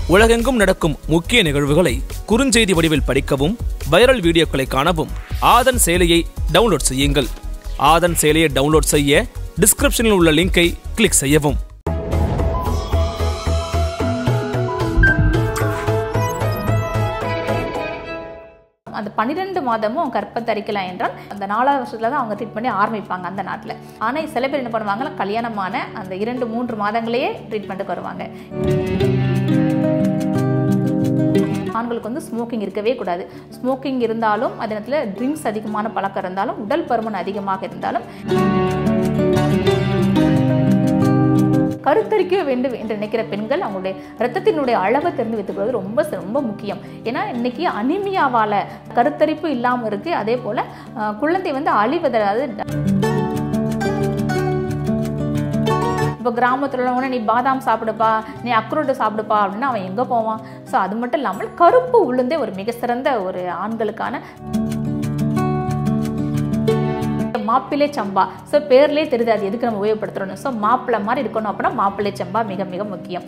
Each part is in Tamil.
உலகெங்கும் நடக்கும் முக்கிய நிகழ்வுகளை குறுஞ்செய்தி வடிவில் படிக்கவும் வைரல் வீடியோக்களை காணவும் ஆதன் செயலியை டவுன்லோட் செய்யுங்கள் ஆதன் செயலியை டவுன்லோட் செய்ய டிஸ்கிரிப்ஷனில் உள்ள லிங்கை கிளிக் செய்யவும் அந்த பன்னிரெண்டு மாதமும் கர்ப்பம் தரிக்கலாம் என்றால் அந்த நாலாவது வருஷத்துல தான் அவங்க ட்ரீட் பண்ணி ஆரம்பிப்பாங்க அந்த நாட்டில் ஆனால் சில பேர் என்ன பண்ணுவாங்கன்னா கல்யாணமான அந்த இரண்டு மூன்று மாதங்களையே ட்ரீட்மெண்ட்டுக்கு வருவாங்க ஆண்களுக்கு வந்து ஸ்மோக்கிங் இருக்கவே கூடாது ஸ்மோக்கிங் இருந்தாலும் அதே நேரத்தில் ட்ரிங்க்ஸ் அதிகமான பழக்கம் இருந்தாலும் உடல் பருமன் அதிகமாக இருந்தாலும் கருத்தரிக்க வேண்டும் என்று நினைக்கிற பெண்கள் அவங்களுடைய ரத்தத்தினுடைய அளவை தெரிந்து வைத்துக் கொள்வது ரொம்ப ரொம்ப முக்கியம் ஏன்னா இன்னைக்கு அனிமியாவால் கருத்தரிப்பு இல்லாமல் இருக்குது அதே போல் அஹ், குழந்தை வந்து அழிவது அதாவது இப்போ கிராமத்தில் உள்ளவங்க நீ பாதாம் சாப்பிடுப்பா நீ அக்ரோட்டு சாப்பிடுப்பா அப்படின்னா அவன் எங்கே போவான் ஸோ அது மட்டும் இல்லாமல் கருப்பு உளுந்தே ஒரு மிக சிறந்த ஒரு ஆண்களுக்கான மாப்பிள்ளை சம்பா ஸோ பேர்லேயே தெரியுது அது எதுக்கு நம்ம உபயோகப்படுத்துறோம் ஸோ மாப்பிள்ளை மாதிரி இருக்கணும் அப்படின்னா மாப்பிள்ளை சம்பா மிக மிக முக்கியம்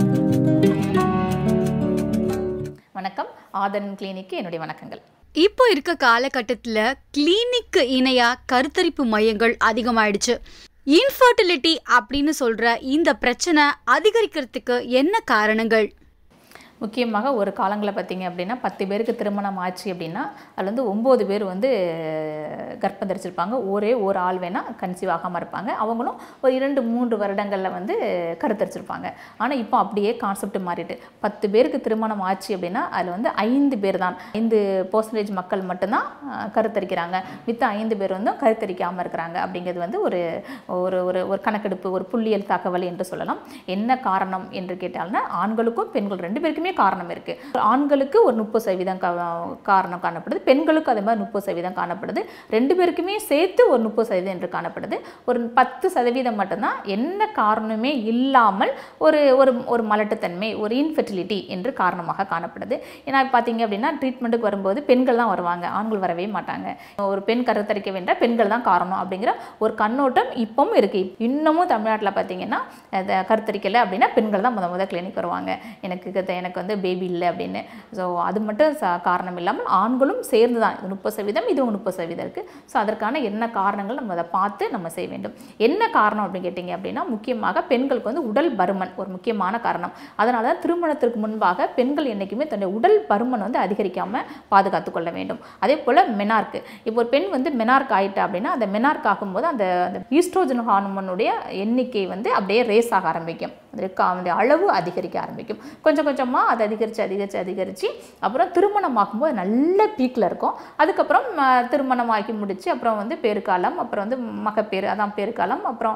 வணக்கம் ஆதன் கிளினிக்கு என்னுடைய வணக்கங்கள் இப்போ இருக்க காலகட்டத்தில் கிளினிக்கு இணையா கருத்தரிப்பு மையங்கள் அதிகமாயிடுச்சு இன்ஃபர்டிலிட்டி அப்படின்னு சொல்ற இந்த பிரச்சனை அதிகரிக்கிறதுக்கு என்ன காரணங்கள் முக்கியமாக ஒரு காலங்களில் பார்த்தீங்க அப்படின்னா பத்து பேருக்கு திருமணம் ஆச்சு அப்படின்னா அதில் வந்து ஒம்பது பேர் வந்து கர்ப்பம் தரிச்சிருப்பாங்க ஒரே ஒரு ஆள் வேணால் கன்சீவ் ஆகாமல் இருப்பாங்க அவங்களும் ஒரு இரண்டு மூன்று வருடங்களில் வந்து கருத்தரிச்சிருப்பாங்க ஆனால் இப்போ அப்படியே கான்செப்ட் மாறிட்டு பத்து பேருக்கு திருமணம் ஆச்சு அப்படின்னா அதில் வந்து ஐந்து பேர் தான் ஐந்து பர்சன்டேஜ் மக்கள் மட்டும்தான் அஹ், கருத்தரிக்கிறாங்க மித்த ஐந்து பேர் வந்து கருத்தரிக்காமல் இருக்கிறாங்க அப்படிங்கிறது வந்து ஒரு ஒரு ஒரு ஒரு கணக்கெடுப்பு ஒரு புள்ளியல் தகவல் என்று சொல்லலாம் என்ன காரணம் என்று கேட்டால்னா ஆண்களுக்கும் பெண்கள் ரெண்டு பேருக்குமே காரணம் இருக்கு ஆண்களுக்கு ஒரு முப்பது சதவீதம் கா- காரணம் காணப்படுது பெண்களுக்கு அதே மாதிரி முப்பது சதவீதம் காணப்படுது ரெண்டு பேருக்குமே சேர்த்து ஒரு முப்பது சதவீதம் என்று காணப்படுது ஒரு பத்து சதவீதம் மட்டும்தான் என்ன காரணமே இல்லாமல் ஒரு ஒரு ஒரு மலட்டுத்தன்மை ஒரு இன்ஃபெர்டிலிட்டி என்று காரணமாக காணப்படுது ஏன்னா பார்த்தீங்க அப்படின்னா ட்ரீட்மெண்ட்டுக்கு வரும்போது பெண்கள் தான் வருவாங்க ஆண்கள் வரவே மாட்டாங்க ஒரு பெண் கருத்தரிக்க வேண்டாம் பெண்கள் தான் காரணம் அப்படிங்கிற ஒரு கண்ணோட்டம் இப்பவும் இருக்கு இன்னமும் தமிழ்நாட்டில் பார்த்தீங்கன்னா அது கருத்தரிக்கலை அப்படின்னா பெண்கள் தான் முத முத கிளினிக் வருவாங்க எனக்கு இது- எனக்கு வந்து பேபி இல்லை அப்படின்னு ஸோ அது மட்டும் ச- காரணம் இல்லாமல் ஆண்களும் சேர்ந்து தான் இது முப்பது சதவீதம் இது முப்பது சதவீதம் இருக்குது ஸோ அதற்கான என்ன காரணங்கள் நம்ம அதை பார்த்து நம்ம செய்ய வேண்டும் என்ன காரணம் அப்படின்னு கேட்டிங்க அப்படின்னா முக்கியமாக பெண்களுக்கு வந்து உடல் பருமன் ஒரு முக்கியமான காரணம் அதனால தான் திருமணத்திற்கு முன்பாக பெண்கள் என்றைக்குமே தன்னுடைய உடல் பருமன் வந்து அதிகரிக்காமல் பாதுகாத்து கொள்ள வேண்டும் அதே போல் மெனார்க்கு இப்போ ஒரு பெண் வந்து மெனார்க் ஆயிட்டா அப்படின்னா அந்த மெனார்க் ஆகும்போது அந்த அந்த ஈஸ்ட்ரோஜன் ஹார்மோனுடைய எண்ணிக்கை வந்து அப்படியே ரேஸ் ஆக ஆரம்பிக்கும் அதற்கு அவனுடைய அளவு அதிகரிக்க ஆரம்பிக்கும் கொஞ்சம் கொஞ்சமாக அது அதிகரித்து அதிகரித்து அதிகரித்து அப்புறம் திருமணம் ஆகும்போது நல்ல பீக்கில் இருக்கும் அதுக்கப்புறம் அஹ், திருமணம் ஆகி முடிச்சு அப்புறம் வந்து பேருக்காலம் அப்புறம் வந்து மகப்பேறு அதான் பேருக்காலம் அப்புறம்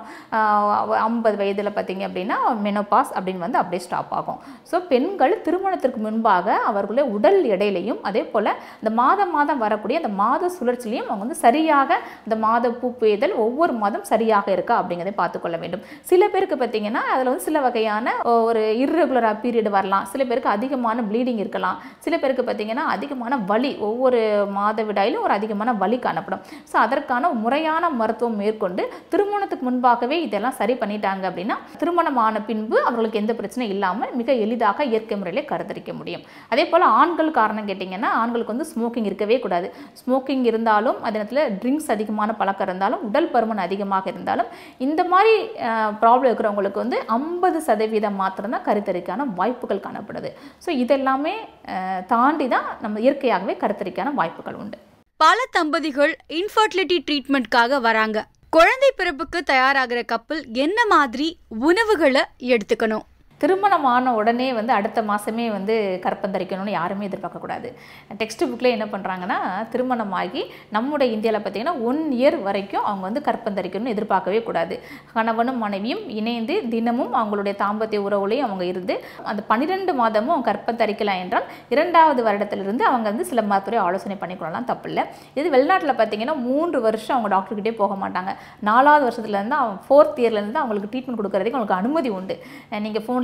ஐம்பது வயதில் பார்த்தீங்க அப்படின்னா மெனோபாஸ் அப்படின்னு வந்து அப்படியே ஸ்டாப் ஆகும் ஸோ பெண்கள் திருமணத்திற்கு முன்பாக அவர்களுடைய உடல் எடையிலையும் அதே போல் இந்த மாதம் மாதம் வரக்கூடிய அந்த மாத சுழற்சிலையும் அவங்க வந்து சரியாக இந்த மாத பூ பெய்தல் ஒவ்வொரு மாதம் சரியாக இருக்கா அப்படிங்கிறதை பார்த்துக்கொள்ள வேண்டும் சில பேருக்கு பார்த்தீங்கன்னா அதில் வந்து சில வகையான ஒரு இர்ரெகுலராக பீரியட் வரலாம் சில பேருக்கு அதிகமான ப்ளீடிங் இருக்கலாம் சில பேருக்கு பார்த்தீங்கன்னா அதிகமான வலி ஒவ்வொரு மாதவிடாயிலும் ஒரு அதிகமான வலி காணப்படும் ஸோ அதற்கான முறையான மருத்துவம் மேற்கொண்டு திருமணத்துக்கு முன்பாகவே இதெல்லாம் சரி பண்ணிட்டாங்க அப்படின்னா திருமணம் ஆன பின்பு அவர்களுக்கு எந்த பிரச்சனையும் இல்லாமல் மிக எளிதாக இயற்கை முறையில் கருத்தரிக்க முடியும் அதே போல் ஆண்கள் காரணம் கேட்டிங்கன்னா ஆண்களுக்கு வந்து ஸ்மோக்கிங் இருக்கவே கூடாது ஸ்மோக்கிங் இருந்தாலும் அதே நேரத்தில் ட்ரிங்க்ஸ் அதிகமான பழக்கம் இருந்தாலும் உடல் பருமன் அதிகமாக இருந்தாலும் இந்த மாதிரி ப்ராப்ளம் இருக்கிறவங்களுக்கு வந்து ஐம்பது சதவீதம் மாத்திரம்தான் கருத்தரிக்கான வாய்ப்புகள் காணப்படுது ஸோ இதெல்லாமே அஹ், தாண்டி தான் நம்ம இயற்கையாகவே கருத்தரிக்கான வாய்ப்புகள் உண்டு பல தம்பதிகள் இன்ஃபர்டிலிட்டி ட்ரீட்மெண்ட்காக வராங்க குழந்தை பிறப்புக்கு தயாராகிற கப்பல் என்ன மாதிரி உணவுகளை எடுத்துக்கணும் திருமணம் ஆன உடனே வந்து அடுத்த மாதமே வந்து கற்பம் தரிக்கணும்னு யாருமே எதிர்பார்க்கக்கூடாது டெக்ஸ்ட் புக்கில் என்ன பண்ணுறாங்கன்னா திருமணம் ஆகி நம்முடைய இந்தியாவில் பார்த்தீங்கன்னா ஒன் இயர் வரைக்கும் அவங்க வந்து கற்பம் தரிக்கணும்னு எதிர்பார்க்கவே கூடாது கணவனும் மனைவியும் இணைந்து தினமும் அவங்களுடைய தாம்பத்திய உறவுலையும் அவங்க இருந்து அந்த பன்னிரெண்டு மாதமும் கற்பம் தரிக்கலாம் என்றால் இரண்டாவது வருடத்திலிருந்து அவங்க வந்து சில மருத்துவரை ஆலோசனை பண்ணிக்கொள்ளலாம் தப்பில்லை இது வெளிநாட்டில் பார்த்தீங்கன்னா மூன்று வருஷம் அவங்க டாக்டர்கிட்டே போக மாட்டாங்க நாலாவது வருஷத்துலேருந்து அவங்க ஃபோர்த் இயர்லேருந்து அவங்களுக்கு ட்ரீட்மெண்ட் கொடுக்கறதுக்கு அவங்களுக்கு அனுமதி உண்டு நீங்கள் ஃபோனில்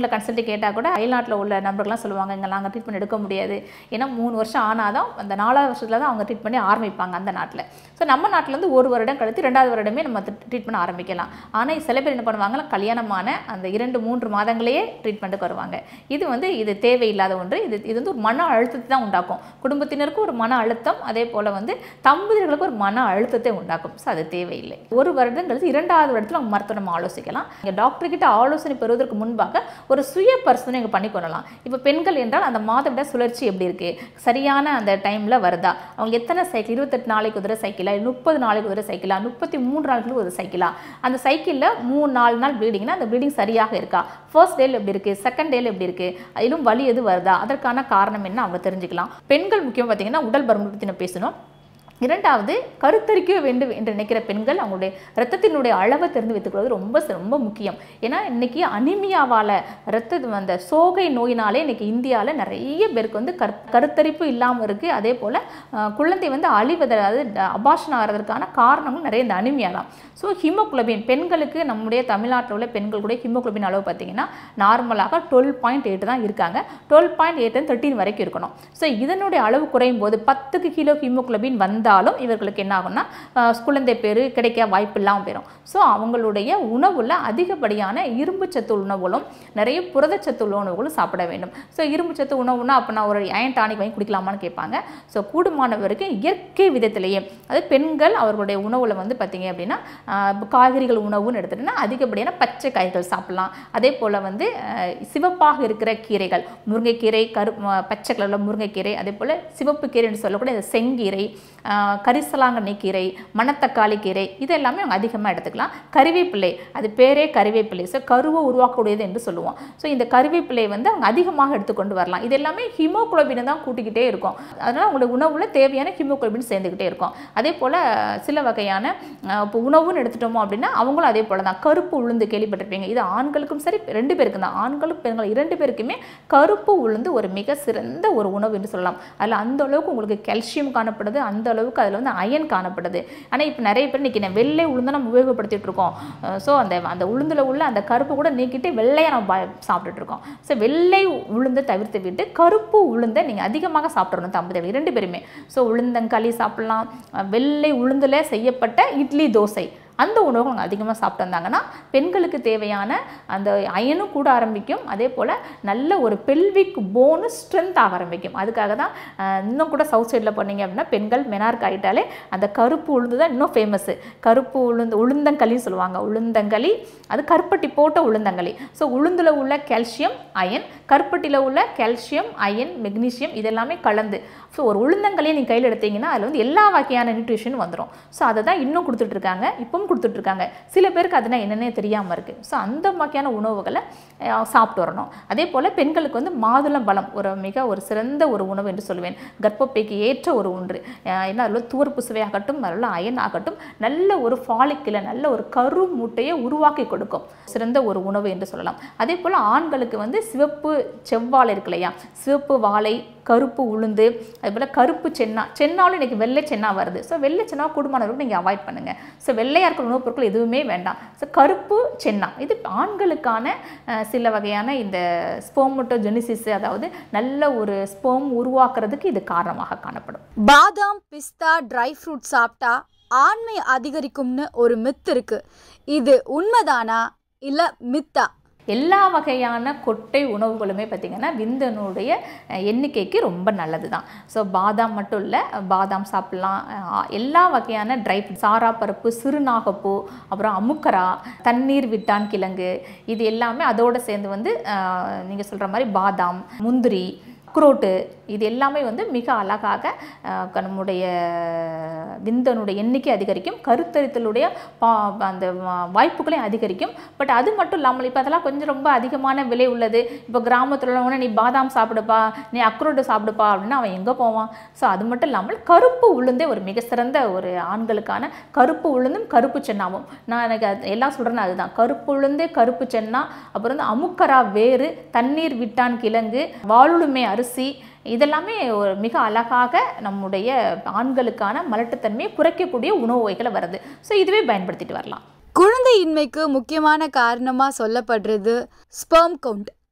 ஃபோனில் கன்சல்ட் கேட்டால் கூட அயல்நாட்டில் உள்ள நண்பர்கள்லாம் சொல்லுவாங்க இங்கே நாங்கள் ட்ரீட்மெண்ட் எடுக்க முடியாது ஏன்னா மூணு வருஷம் ஆனாதான் அந்த நாலாவது வருஷத்தில் தான் அவங்க ட்ரீட் பண்ணி ஆரம்பிப்பாங்க அந்த நாட்டில் ஸோ நம்ம நாட்டில் வந்து ஒரு வருடம் கழித்து ரெண்டாவது வருடமே நம்ம ட்ரீட் பண்ண ஆரம்பிக்கலாம் ஆனால் சில பேர் என்ன பண்ணுவாங்கன்னா கல்யாணமான அந்த இரண்டு மூன்று மாதங்களே ட்ரீட்மெண்ட்டுக்கு வருவாங்க இது வந்து இது தேவையில்லாத ஒன்று இது இது வந்து ஒரு மன அழுத்தத்தை தான் உண்டாக்கும் குடும்பத்தினருக்கு ஒரு மன அழுத்தம் அதே போல் வந்து தம்பதியர்களுக்கு ஒரு மன அழுத்தத்தை உண்டாக்கும் ஸோ அது தேவையில்லை ஒரு வருடம் கழித்து இரண்டாவது வருடத்தில் அவங்க மருத்துவம் நம்ம ஆலோசிக்கலாம் இங்கே டாக்டர் கிட்ட ஆலோசனை பெறுவதற்கு முன்பாக ஒரு சுய பரிசோதனை இங்கே பண்ணி கொள்ளலாம் இப்போ பெண்கள் என்றால் அந்த மாதவிட சுழற்சி எப்படி இருக்குது சரியான அந்த டைமில் வருதா அவங்க எத்தனை சைக்கிள் இருபத்தெட்டு நாளைக்கு ஒரு சைக்கிளா முப்பது நாளைக்கு ஒரு சைக்கிளா முப்பத்தி மூன்று நாளைக்கு ஒரு சைக்கிளா அந்த சைக்கிளில் மூணு நாலு நாள் ப்ளீடிங்னா அந்த ப்ளீடிங் சரியாக இருக்கா ஃபர்ஸ்ட் டேல எப்படி இருக்குது செகண்ட் டேல எப்படி இருக்குது அதிலும் வலி எது வருதா அதற்கான காரணம் என்ன அவங்க தெரிஞ்சுக்கலாம் பெண்கள் முக்கியம் பார்த்தீங்கன்னா உடல் பருமன் பற்றி நம்ம பேசணும் இரண்டாவது கருத்தரிக்க வேண்டும் என்று நினைக்கிற பெண்கள் அவங்களுடைய ரத்தத்தினுடைய அளவை தெரிந்து வைத்துக்கொள்வது ரொம்ப சி- ரொம்ப முக்கியம் ஏன்னா இன்னைக்கு அனிமியாவால் ரத்த அந்த சோகை நோயினாலே இன்னைக்கு இந்தியாவில் நிறைய பேருக்கு வந்து கரு கருத்தரிப்பு இல்லாமல் இருக்குது அதே போல் குழந்தை வந்து அழிவது அதாவது அபாஷன் ஆகிறதுக்கான காரணங்கள் நிறைய இந்த அனிமியா தான் ஸோ ஹீமோகுளோபின் பெண்களுக்கு நம்முடைய தமிழ்நாட்டில் உள்ள பெண்கள் கூட ஹீமோகுளோபின் அளவு பார்த்தீங்கன்னா நார்மலாக டுவெல் பாயிண்ட் எயிட் தான் இருக்காங்க டுவெல் பாயிண்ட் எயிட் தேர்ட்டின் வரைக்கும் இருக்கணும் ஸோ இதனுடைய அளவு குறையும் போது பத்துக்கு கிலோ ஹீமோகுளோபின் வந்தாலும் இவர்களுக்கு என்ன ஆகும்னா அஹ், குழந்தை பேர் கிடைக்க வாய்ப்பு இல்லாமல் போயிடும் ஸோ அவங்களுடைய உணவுல அதிகப்படியான இரும்பு சத்து உணவுகளும் நிறைய புரதச்சத்து உள்ள உணவுகளும் சாப்பிட வேண்டும் ஸோ இரும்பு சத்து உணவுனா அப்போ நான் ஒரு அயன் டானிக் வாங்கி குடிக்கலாமான்னு கேட்பாங்க ஸோ கூடுமான வரைக்கும் இயற்கை விதத்திலேயே அது பெண்கள் அவர்களுடைய உணவுல வந்து பார்த்தீங்க அப்படின்னா ஆஹ், இப்போ காய்கறிகள் உணவுன்னு எடுத்துட்டோம்னா அதிகப்படியான பச்சை காய்கள் சாப்பிடலாம் அதே போல் வந்து ஆஹ், சிவப்பாக இருக்கிற கீரைகள் முருங்கைக்கீரை கரு ம- பச்சை கலரில் முருங்கைக்கீரை அதே போல் சிவப்பு கீரைன்னு சொல்லக்கூடிய இந்த செங்கீரை ஆஹ், கரிசலாங்கண்ணி கீரை மணத்தக்காளி கீரை இது எல்லாமே அவங்க அதிகமாக எடுத்துக்கலாம் கறிவேப்பிலை அது பேரே கறிவேப்பிலை ஸோ கருவை உருவாக்கக்கூடியது என்று சொல்லுவோம் ஸோ இந்த கறிவேப்பிலை வந்து அவங்க அதிகமாக எடுத்துக்கொண்டு வரலாம் இது எல்லாமே ஹீமோகுளோபினை தான் கூட்டிக்கிட்டே இருக்கும் அதனால் அவங்களுடைய உணவுல தேவையான ஹீமோகுளோபின் சேர்ந்துக்கிட்டே இருக்கும் அதே போல் சில வகையான அஹ், இப்போ உணவுன்னு எடுத்துட்டோமோ அப்படின்னா அவங்களும் அதே போல் தான் கருப்பு உளுந்து கேள்விப்பட்டிருப்பீங்க இது ஆண்களுக்கும் சரி ரெண்டு பேருக்கும் தான் ஆண்களும் பெண்கள் இரண்டு பேருக்குமே கருப்பு உளுந்து ஒரு மிக சிறந்த ஒரு உணவு என்று சொல்லலாம் அதில் அந்த அளவுக்கு உங்களுக்கு கால்சியம் காணப்படுது அந்த அளவுக்கு அதில் வந்து அயன் காணப்படுது ஆனால் இப்போ நிறைய பேர் இன்னைக்கு நான் வெள்ளை உளுந்தை நம்ம உபயோகப்படுத்திட்டு இருக்கோம் ஸோ அந்த அந்த உளுந்தில் உள்ள அந்த கருப்பு கூட நீக்கிட்டு வெள்ளையாக நம்ம பா- சாப்பிட்டுட்டு இருக்கோம் ஸோ வெள்ளை உளுந்தை தவிர்த்து விட்டு கருப்பு உளுந்தை நீங்கள் அதிகமாக சாப்பிடணும் தம்பதிகள் இரண்டு பேருமே ஸோ உளுந்தங்களி சாப்பிடலாம் அஹ் வெள்ளை உளுந்தில் செய்யப்பட்ட இட்லி தோசை அந்த உணவு அவங்க அதிகமாக சாப்பிட்டு வந்தாங்கன்னா பெண்களுக்கு தேவையான அந்த அயனும் கூட ஆரம்பிக்கும் அதே போல் நல்ல ஒரு பெல்விக் போனு ஸ்ட்ரென்த் ஆக ஆரம்பிக்கும் அதுக்காக தான் அஹ், இன்னும் கூட சவுத் சைடில் பண்ணீங்க அப்படின்னா பெண்கள் மெனார்க் ஆகிட்டாலே அந்த கருப்பு உளுந்து தான் இன்னும் ஃபேமஸ்ஸு கருப்பு உளுந்து உளுந்தங்களின்னு சொல்லுவாங்க உளுந்தங்களி அது கருப்பட்டி போட்ட உளுந்தங்களி ஸோ உளுந்தில் உள்ள கால்சியம் அயன் கருப்பட்டியில் உள்ள கால்சியம் அயன் மெக்னீசியம் இதெல்லாமே கலந்து ஸோ ஒரு உளுந்தங்களியை நீங்கள் கையில் எடுத்தீங்கன்னா அதில் வந்து எல்லா வகையான நியூட்ரிஷன் வந்துடும் ஸோ அதை தான் இன்னும் கொடுத்துட்ருக்காங்க இப்பவும் கொடுத்துட்ருக்காங்க சில பேருக்கு அதுனா என்னன்னே தெரியாமல் இருக்குது ஸோ அந்த வகையான உணவுகளை அஹ், சாப்பிட்டு வரணும் அதே போல் பெண்களுக்கு வந்து மாதுளம் பழம் ஒரு மிக ஒரு சிறந்த ஒரு உணவு என்று சொல்லுவேன் கர்ப்பப்பைக்கு ஏற்ற ஒரு ஒன்று அஹ், ஏன்னா அதில் துவர்ப்பு சுவையாகட்டும் அதில் அயன் ஆகட்டும் நல்ல ஒரு ஃபாலிக்கில் நல்ல ஒரு கரு மூட்டையை உருவாக்கி கொடுக்கும் சிறந்த ஒரு உணவு என்று சொல்லலாம் அதே போல் ஆண்களுக்கு வந்து சிவப்பு செவ்வாழை இருக்கு இல்லையா சிவப்பு வாழை கருப்பு உளுந்து அதே போல் கருப்பு சென்னா சென்னாலும் இன்னைக்கு வெள்ளை சென்னா வருது ஸோ வெள்ளை சென்னா கூடுமானவர்கள் நீங்கள் அவாய்ட் பண்ணுங்கள் ஸோ வெள்ளையாக இருக்கிற உணவுப் பொருட்கள் எதுவுமே வேண்டாம் ஸோ கருப்பு சென்னா இது ஆண்களுக்கான அஹ், சில வகையான இந்த ஸ்போமோட்டோஜெனிசிஸ் அதாவது நல்ல ஒரு ஸ்போம் உருவாக்குறதுக்கு இது காரணமாக காணப்படும் பாதாம் பிஸ்தா ட்ரை ஃப்ரூட் சாப்பிட்டா ஆண்மை அதிகரிக்கும்னு ஒரு மித் இருக்கு இது உண்மைதானா இல்ல மித்தா எல்லா வகையான கொட்டை உணவுகளுமே பார்த்திங்கன்னா விந்தனுடைய அஹ், எண்ணிக்கைக்கு ரொம்ப நல்லது தான் ஸோ பாதாம் மட்டும் இல்லை பாதாம் சாப்பிட்லாம் அஹ், எல்லா வகையான ட்ரை சாரா பருப்பு சிறுநாகப்பூ அப்புறம் அமுக்கரா தண்ணீர் விட்டான் கிழங்கு இது எல்லாமே அதோடு சேர்ந்து வந்து நீங்கள் சொல்கிற மாதிரி பாதாம் முந்திரி அக்ரோட்டு இது எல்லாமே வந்து மிக அழகாக அஹ், க- நம்முடைய விந்தனுடைய எண்ணிக்கை அதிகரிக்கும் கருத்தரித்தலுடைய பா அந்த வா- வாய்ப்புகளையும் அதிகரிக்கும் பட் அது மட்டும் இல்லாமல் இப்போ அதெல்லாம் கொஞ்சம் ரொம்ப அதிகமான விலை உள்ளது இப்போ கிராமத்தில் உள்ளவன நீ பாதாம் சாப்பிடுப்பா நீ அக்ரோட்டு சாப்பிடுப்பா அப்படின்னா அவன் எங்கே போவான் ஸோ அது மட்டும் இல்லாமல் கருப்பு உளுந்தே ஒரு மிக சிறந்த ஒரு ஆண்களுக்கான கருப்பு உளுந்தும் கருப்பு சென்னாவும் நான் எனக்கு அது எல்லாம் சொல்கிறேன்னு அதுதான் கருப்பு உளுந்து கருப்பு சென்னா அப்புறம் வந்து அமுக்கரா வேறு தண்ணீர் விட்டான் கிழங்கு வாளுளுமை அரிசி இதெல்லாமே ஒரு மிக அழகாக நம்முடைய ஆண்களுக்கான மலட்டுத்தன்மையை குறைக்கக்கூடிய உணவு வகைகளை வருது ஸோ இதுவே பயன்படுத்திட்டு வரலாம் குழந்தையின்மைக்கு முக்கியமான காரணமா சொல்லப்படுறது ஸ்பெர்ம் கவுண்ட்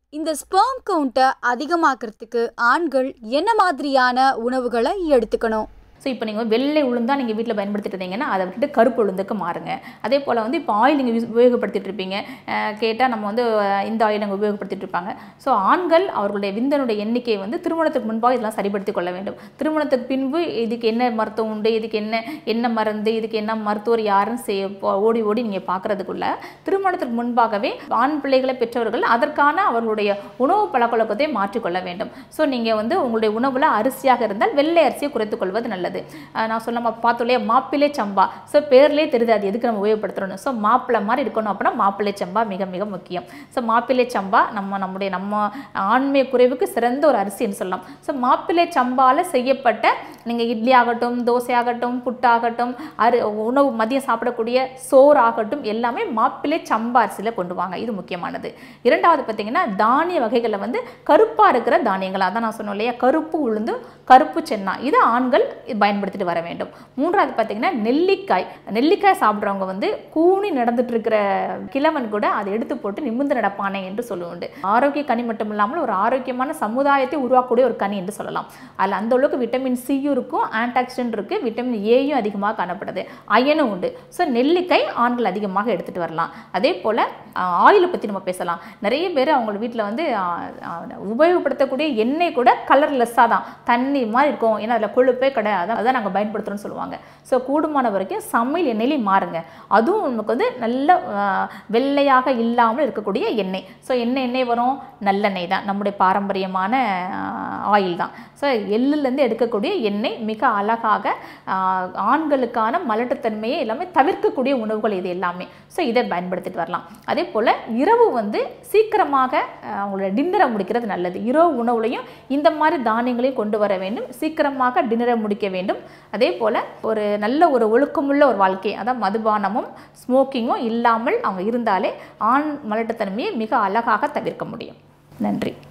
இந்த ஸ்பெர்ம் கவுண்ட்டை அதிகமாக்குறதுக்கு ஆண்கள் என்ன மாதிரியான உணவுகளை எடுத்துக்கணும் ஸோ இப்போ நீங்கள் வெள்ளை உளுந்தா நீங்கள் வீட்டில் பயன்படுத்திட்டு இருந்தீங்கன்னா அதை விட்டுட்டு கருப்பு உளுந்துக்கு மாறுங்க அதே போல் வந்து இப்போ ஆயில் நீங்கள் யூஸ் உபயோகப்படுத்திட்டு இருப்பீங்க கேட்டால் நம்ம வந்து அஹ், இந்த ஆயில் நாங்கள் உபயோகப்படுத்திட்டு இருப்பாங்க ஸோ ஆண்கள் அவர்களுடைய விந்தனுடைய எண்ணிக்கையை வந்து திருமணத்துக்கு முன்பாக இதெல்லாம் சரிப்படுத்திக் கொள்ள வேண்டும் திருமணத்துக்கு பின்பு இதுக்கு என்ன மருத்துவம் உண்டு இதுக்கு என்ன என்ன மருந்து இதுக்கு என்ன மருத்துவர் யாருன்னு செய்ய போ- ஓடி ஓடி நீங்கள் பார்க்கறதுக்குள்ள திருமணத்துக்கு முன்பாகவே ஆண் பிள்ளைகளை பெற்றவர்கள் அதற்கான அவர்களுடைய உணவு பழக்கவழக்கத்தை மாற்றிக்கொள்ள வேண்டும் ஸோ நீங்கள் வந்து உங்களுடைய உணவில் அரிசியாக இருந்தால் வெள்ளை அரிசியை குறைத்துக் கொள்வது நல்லது அஹ் நான் சொன்ன மா- பார்த்தோம் இல்லையா மாப்பிள்ளை சம்பா ஸோ பேர்லேயே தெரியுது அது எதுக்கு நம்ம உபயோகப்படுத்துறோம் ஸோ மாப்பிள்ளை மாதிரி இருக்கணும் அப்படின்னா மாப்பிள்ளை சம்பா மிக மிக முக்கியம் ஸோ மாப்பிள்ளை சம்பா நம்ம நம்முடைய நம்ம ஆண்மை குறைவுக்கு சிறந்த ஒரு அரிசின்னு சொல்லலாம் ஸோ மாப்பிள்ளை சம்பால செய்யப்பட்ட நீங்கள் இட்லி ஆகட்டும் தோசை ஆகட்டும் புட்டாகட்டும் அரு உணவு மதியம் சாப்பிடக்கூடிய சோறு ஆகட்டும் எல்லாமே மாப்பிள்ளை சம்பா அரிசியில் கொண்டு வாங்க இது முக்கியமானது இரண்டாவது பார்த்தீங்கன்னா தானிய வகைகளில் வந்து கருப்பாக இருக்கிற தானியங்கள் அதான் நான் சொன்னோம் இல்லையா கருப்பு உளுந்து கருப்பு சென்னா இது ஆண்கள் பயன்படுத்திட்டு வர வேண்டும் மூன்றாவது பார்த்தீங்கன்னா நெல்லிக்காய் நெல்லிக்காய் சாப்பிட்றவங்க வந்து கூனி நடந்துட்டு இருக்கிற கிழவன் கூட அதை எடுத்து போட்டு நிமிர்ந்து நடப்பானே என்று சொல்லுவோண்டு ஆரோக்கிய கனி மட்டும் இல்லாமல் ஒரு ஆரோக்கியமான சமுதாயத்தை உருவாக்கக்கூடிய ஒரு கனி என்று சொல்லலாம் அதில் அந்த அளவுக்கு விட்டமின் சியும் இருக்கும் ஆன்டாக்சிடென்ட் இருக்கு விட்டமின் ஏயும் அதிகமாக காணப்படுது அயனும் உண்டு ஸோ நெல்லிக்காய் ஆண்கள் அதிகமாக எடுத்துட்டு வரலாம் அதே போல் ஆயிலை பற்றி நம்ம பேசலாம் நிறைய பேர் அவங்க வீட்டில் வந்து ஆ, ஆ, உபயோகப்படுத்தக்கூடிய எண்ணெய் கூட கலர்லெஸ்ஸாக தான் தண்ணி மாதிரி இருக்கும் ஏன்னா அதில் கொழுப்பே கிடையாது அதான் நாங்கள் பயன்படுத்துகிறோம்னு சொல்லுவாங்க ஸோ கூடுமான வரைக்கும் சமையல் எண்ணெயிலையும் மாறுங்க அதுவும் நமக்கு வந்து நல்ல ஆ, வெள்ளையாக இல்லாமல் இருக்கக்கூடிய எண்ணெய் ஸோ என்ன எண்ணெய் வரும் நல்லெண்ணெய் தான் நம்முடைய பாரம்பரியமான ஆயில் தான் ஸோ எள்ளுலேருந்து எடுக்கக்கூடிய எண்ணெய் மிக அழகாக ஆ, ஆண்களுக்கான மலட்டுத்தன்மையை எல்லாமே தவிர்க்கக்கூடிய உணவுகள் இது எல்லாமே ஸோ இதை பயன்படுத்திட்டு வரலாம் அதே போல் இரவு வந்து சீக்கிரமாக ஆ, அவங்களோட டின்னரை முடிக்கிறது நல்லது இரவு உணவுலையும் இந்த மாதிரி தானியங்களையும் கொண்டு வர வேண்டும் சீக்கிரமாக டின்னரை முடிக்க வேண்டும் அதே போல் ஒரு நல்ல ஒரு ஒழுக்கமுள்ள ஒரு வாழ்க்கை அதான் மதுபானமும் ஸ்மோக்கிங்கும் இல்லாமல் அவங்க இருந்தாலே ஆண் மலட்டுத்தன்மையை மிக அழகாக தவிர்க்க முடியும் நன்றி